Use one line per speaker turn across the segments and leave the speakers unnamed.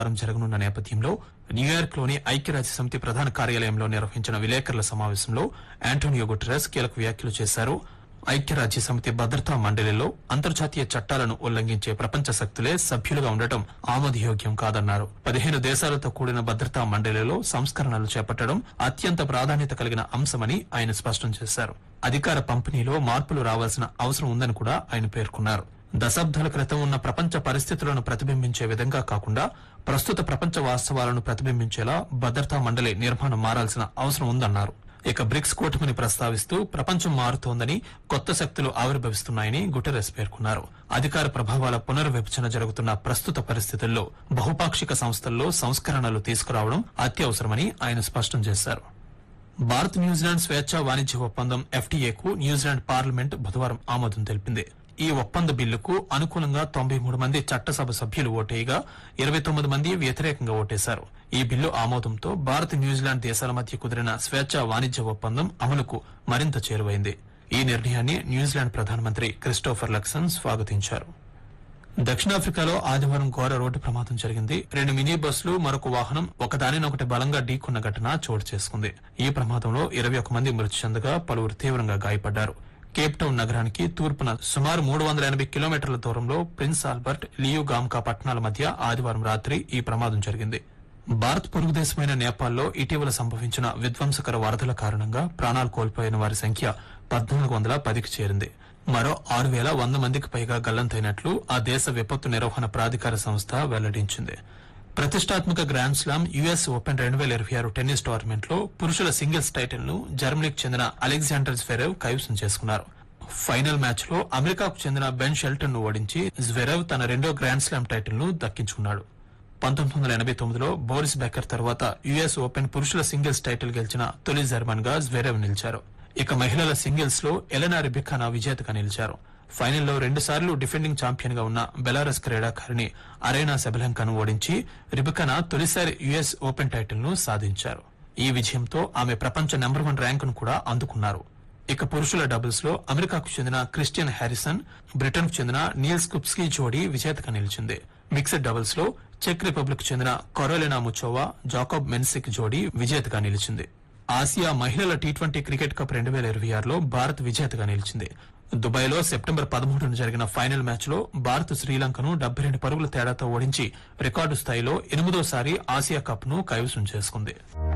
వారం జరగనున్న నేపథ్యంలో న్యూయార్క్ లోని ఐక్యరాజ్య సమితి ప్రధాన కార్యాలయంలో నిర్వహించిన విలేకరుల సమావేశంలో ఆంటోనియో గుటెరస్ కీలక వ్యాఖ్యలు చేశారు ఐక్యరాజ్య సమితి భద్రతా మండలిలో అంతర్జాతీయ చట్టాలను ఉల్లంఘించే ప్రపంచ శక్తులే సభ్యులుగా ఉండటం ఆమోదయోగ్యం కాదన్నారు పదిహేను దేశాలతో కూడిన భద్రతా మండలిలో సంస్కరణలు చేపట్టడం అత్యంత ప్రాధాన్యత కలిగిన అంశమని ఆయన స్పష్టం చేశారు అధికార పంపిణీలో మార్పులు రావాల్సిన అవసరం ఉందని కూడా ఆయన పేర్కొన్నారు దశాబ్దాల క్రితం ఉన్న ప్రపంచ పరిస్థితులను ప్రతిబింబించే విధంగా కాకుండా ప్రస్తుత ప్రపంచ వాస్తవాలను ప్రతిబింబించేలా భద్రతా మండలి నిర్మాణం మారాల్సిన అవసరం ఉందన్నారు ఇక బ్రిక్స్ కూటమిని ప్రస్తావిస్తూ ప్రపంచం మారుతోందని కొత్త శక్తులు ఆవిర్భవిస్తున్నాయని గుటెరస్ పేర్కొన్నారు అధికార ప్రభావాల పునర్విభజన జరుగుతున్న ప్రస్తుత పరిస్థితుల్లో బహుపాక్షిక సంస్థల్లో సంస్కరణలు తీసుకురావడం అత్యవసరమని ఆయన స్పష్టం చేశారు భారత్ న్యూజిలాండ్ స్వేచ్ఛా వాణిజ్య ఒప్పందం ఎఫ్టీఏకు న్యూజిలాండ్ పార్లమెంట్ బుధవారం ఆమోదం తెలిపింది ఈ ఒప్పంద బిల్లుకు అనుకూలంగా తొంభై మూడు మంది చట్టసభ సభ్యులు ఓటేయగా ఇరవై తొమ్మిది మంది వ్యతిరేకంగా ఓటేశారు ఈ బిల్లు ఆమోదంతో భారత్ న్యూజిలాండ్ దేశాల మధ్య కుదిరిన స్వేచ్ఛా వాణిజ్య ఒప్పందం అమలుకు మరింత చేరువైంది ఈ నిర్ణయాన్ని న్యూజిలాండ్ ప్రధానమంత్రి క్రిస్టోఫర్ లక్సన్ స్వాగతించారు దక్షిణాఫ్రికాలో ఆదివారం ఘోర రోడ్డు ప్రమాదం జరిగింది రెండు మినీ బస్సులు మరొక వాహనం ఒకదానినొకటి బలంగా ఢీకొన్న ఘటన చోటు చేసుకుంది ఈ ప్రమాదంలో ఇరవై ఒక మంది మృతి చెందగా పలువురు తీవ్రంగా గాయపడ్డారు కేప్ టౌన్ నగరానికి తూర్పున సుమారు మూడు వందల ఎనభై కిలోమీటర్ల దూరంలో ప్రిన్స్ ఆల్బర్ట్ లియు గామ్కా పట్టణాల మధ్య ఆదివారం రాత్రి ఈ ప్రమాదం జరిగింది భారత్ పొరుగు దేశమైన నేపాల్లో ఇటీవల సంభవించిన విధ్వంసకర వరదల కారణంగా ప్రాణాలు కోల్పోయిన వారి సంఖ్య పద్నాలుగు వందల పదికి చేరింది మరో ఆరు వేల వంద మందికి పైగా గల్లంతైనట్లు ఆ దేశ విపత్తు నిర్వహణ ప్రాధికార సంస్థ వెల్లడించింది ప్రతిష్టాత్మక గ్రాండ్ స్లామ్ యుఎస్ ఓపెన్ రెండు వేల ఇరవై ఆరు టెన్నిస్ టోర్నమెంట్ లో పురుషుల సింగిల్స్ టైటిల్ ను జర్మనీకి చెందిన అలెగ్జాండర్ స్వెరెవ్ కైవసం చేసుకున్నారు ఫైనల్ మ్యాచ్ లో అమెరికాకు చెందిన బెన్ షెల్టన్ ను ఓడించి జ్వెరెవ్ తన రెండో గ్రాండ్ స్లామ్ టైటిల్ ను దక్కించుకున్నాడు పంతొమ్మిది వందల ఎనభై తొమ్మిదిలో బోరిస్ బెకర్ తర్వాత యుఎస్ ఓపెన్ పురుషుల సింగిల్స్ టైటిల్ గెలిచిన తొలి జర్మన్ గా జ్వెరెవ్ నిలిచారు ఇక మహిళల సింగిల్స్ లో ఎలెనా రిబిఖానా విజేతగా నిలిచారు ఫైనల్లో రెండుసార్లు డిఫెండింగ్ ఛాంపియన్ గా ఉన్న బెలారస్ క్రీడాకారిణి అరేనా సెబలంకను ఓడించి రిబిఖానా తొలిసారి యుఎస్ ఓపెన్ టైటిల్ ను సాధించారు ఈ విజయంతో ఆమె ప్రపంచ నెంబర్ వన్ ర్యాంకును కూడా అందుకున్నారు ఇక పురుషుల డబుల్స్ లో అమెరికాకు చెందిన క్రిస్టియన్ హ్యారిసన్ బ్రిటన్ కు చెందిన నీల్స్ కుప్స్కీ జోడీ విజేతగా నిలిచింది మిక్స్డ్ డబుల్స్ లో చెక్ రిపబ్లిక్ చెందిన కొరోలినా ముచోవా జాకోబ్ మెన్సిక్ జోడీ విజేతగా నిలిచింది ఆసియా మహిళల టీ ట్వంటీ క్రికెట్ కప్ రెండు వేల ఇరవై ఆరులో భారత్ విజేతగా నిలిచింది దుబాయ్ లో సెప్టెంబర్ పదమూడున జరిగిన ఫైనల్ మ్యాచ్ లో భారత్ శ్రీలంకను డెబ్బై రెండు పరుగుల తేడాతో ఓడించి రికార్డు స్థాయిలో ఎనిమిదోసారి ఆసియా కప్ ను కైవసం చేసుకుంది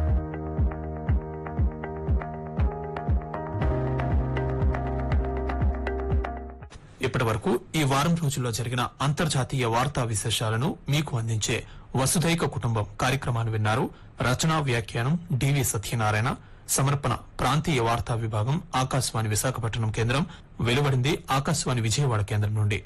ఇప్పటి వరకు ఈ వారం రోజుల్లో జరిగిన అంతర్జాతీయ వార్తా విశేషాలను మీకు అందించే వసుధైక కుటుంబం కార్యక్రమాన్ని విన్నారు రచనా వ్యాఖ్యానం డివి సత్యనారాయణ సమర్పణ ప్రాంతీయ వార్తా విభాగం ఆకాశవాణి విశాఖపట్నం కేంద్రం వెలువడింది ఆకాశవాణి విజయవాడ కేంద్రం నుండి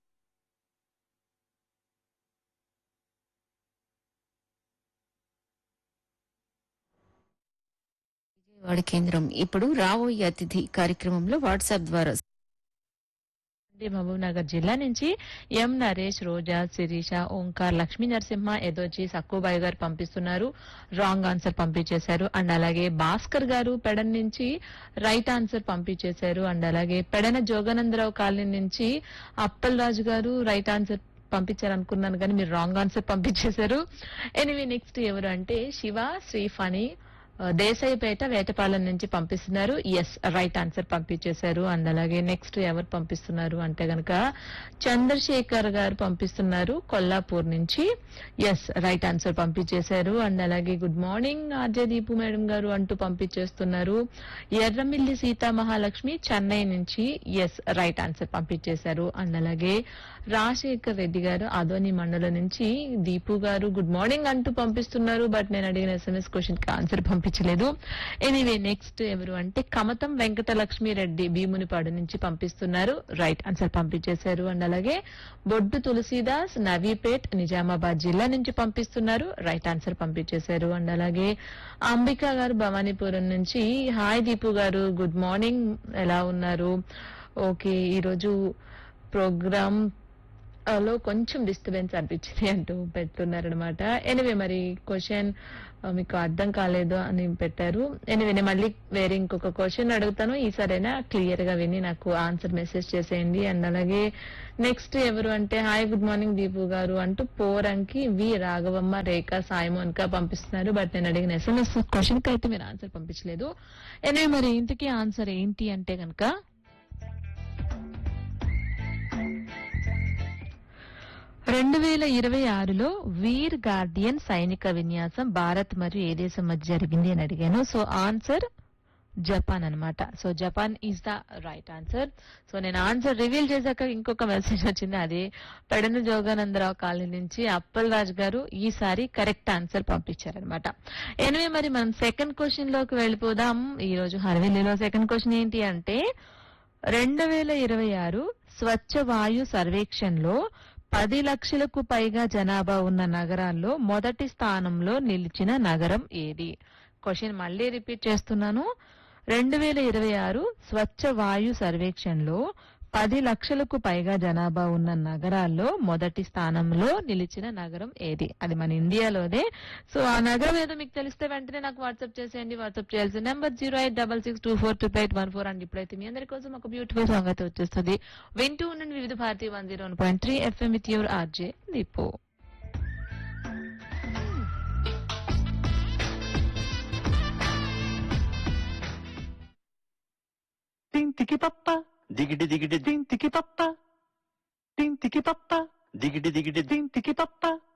విజయవాడ కేంద్రం ఇప్పుడు రాబోయే అతిథి కార్యక్రమంలో వాట్సాప్ ద్వారా
మహబూబ్ నగర్ జిల్లా నుంచి ఎం నరేష్ రోజా శిరీష ఓంకార్ లక్ష్మీ నరసింహ ఎదోచి సక్కుబాయి గారు పంపిస్తున్నారు రాంగ్ ఆన్సర్ పంపించేశారు అండ్ అలాగే భాస్కర్ గారు పెడన్ నుంచి రైట్ ఆన్సర్ పంపించేశారు అండ్ అలాగే పెడన జోగానందరావు కాలనీ నుంచి అప్పల్ రాజు గారు రైట్ ఆన్సర్ పంపించారు అనుకున్నాను కానీ మీరు రాంగ్ ఆన్సర్ పంపించేశారు ఎనివే నెక్స్ట్ ఎవరు అంటే శివ శ్రీఫణి ఆ, దేశాయిపేట వేటపాలెం నుంచి పంపిస్తున్నారు ఎస్ రైట్ ఆన్సర్ పంపించేశారు అండ్ అలాగే నెక్స్ట్ ఎవరు పంపిస్తున్నారు అంటే గనక చంద్రశేఖర్ గారు పంపిస్తున్నారు కొల్లాపూర్ నుంచి ఎస్ రైట్ ఆన్సర్ పంపించేశారు అండ్ అలాగే good morning RJ Deepu madam garu అంటూ పంపించేస్తున్నారు ఎర్రమిల్లి సీతా మహాలక్ష్మి చెన్నై నుంచి ఎస్ రైట్ ఆన్సర్ పంపించేశారు అండ్ అలాగే రాజశేఖర్ రెడ్డి గారు అదోని మండలం నుంచి దీపు గారు గుడ్ మార్నింగ్ అంటూ పంపిస్తున్నారు బట్ నేను అడిగిన ఎస్ఎంఎస్ క్వశ్చన్ కి ఆన్సర్ పంపించలేదు ఎనీవే నెక్స్ట్ ఎవరు అంటే కమతం వెంకటలక్ష్మి రెడ్డి భీమునిపాడు నుంచి పంపిస్తున్నారు రైట్ ఆన్సర్ పంపించేశారు అండ్ అలాగే బొడ్డు తులసీదాస్ నవీపేట్ నిజామాబాద్ జిల్లా నుంచి పంపిస్తున్నారు రైట్ ఆన్సర్ పంపించేశారు అండ్ అలాగే అంబిక గారు భవానీపురం నుంచి హాయ్ దీపు గారు గుడ్ మార్నింగ్ ఎలా ఉన్నారు ఓకే ఈరోజు ప్రోగ్రామ్ లో కొంచెం డిస్టర్బెన్స్ అనిపించింది అంటూ పెడుతున్నారనమాట ఎనివే మరి క్వశ్చన్ మీకు అర్థం కాలేదు అని పెట్టారు ఎనివే నేను మళ్ళీ వేరే ఇంకొక క్వశ్చన్ అడుగుతాను ఈసారైనా క్లియర్ గా విని నాకు ఆన్సర్ మెసేజ్ చేసేయండి అండ్ అలాగే నెక్స్ట్ ఎవరు అంటే హాయ్ గుడ్ మార్నింగ్ దీపు గారు అంటూ పోరంకి వి రాఘవమ్మ రేఖ సాయిమోన్ కా పంపిస్తున్నారు బట్ నేను అడిగిన ఎస్ఎంఎస్ క్వశ్చన్ కి అయితే మీరు ఆన్సర్ పంపించలేదు ఎనివే మరి ఇంతకీ ఆన్సర్ ఏంటి అంటే కనుక రెండు వేల ఇరవై ఆరులో వీర్ గార్డియన్ సైనిక విన్యాసం భారత్ మరియు ఏ దేశం మధ్య జరిగింది అని అడిగాను సో ఆన్సర్ జపాన్ అన్నమాట so Japan is the right answer so నేను ఆన్సర్ రివీల్ చేశాక ఇంకొక మెసేజ్ వచ్చింది అది పెడన జోగానందరావు కాలనీ నుంచి అప్పల్ రాజ్ గారు ఈసారి కరెక్ట్ ఆన్సర్ పంపించారనమాట ఎనివే మరి మనం సెకండ్ క్వశ్చన్ లోకి వెళ్ళిపోదాం ఈ రోజు హర్వెల్లిలో సెకండ్ క్వశ్చన్ ఏంటి అంటే రెండు వేల ఇరవై ఆరు స్వచ్ఛ వాయు సర్వేక్షణలో పది లక్షలకు పైగా జనాభా ఉన్న నగరాల్లో మొదటి స్థానంలో నిలిచిన నగరం ఏది క్వశ్చన్ మళ్ళీ రిపీట్ చేస్తున్నాను రెండు వేల ఇరవై ఆరు స్వచ్ఛ వాయు సర్వేక్షణలో పది లక్షలకు పైగా జనాభా ఉన్న నగరాల్లో మొదటి స్థానంలో నిలిచిన నగరం ఏది అది మన ఇండియాలోనే సో ఆ నగరం ఏదో మీకు తెలిస్తే వెంటనే నాకు వాట్సాప్ చేసేయండి వాట్సాప్ చేయాల్సిన number zero eight double six two four two eight one four and ఇప్పుడైతే మీ అందరి కోసం ఒక బ్యూటిఫుల్ సాంగ్ అయితే వచ్చేస్తుంది వింటూ ఉండండి Vividh Bharati one zero one point three FM with your RJ Deepu
తింతికి పప్ప దిగిడి దిగిడి దింతికి పప్ప తింతికి పప్ప దిగిడి దిగిడి దింతికి పప్ప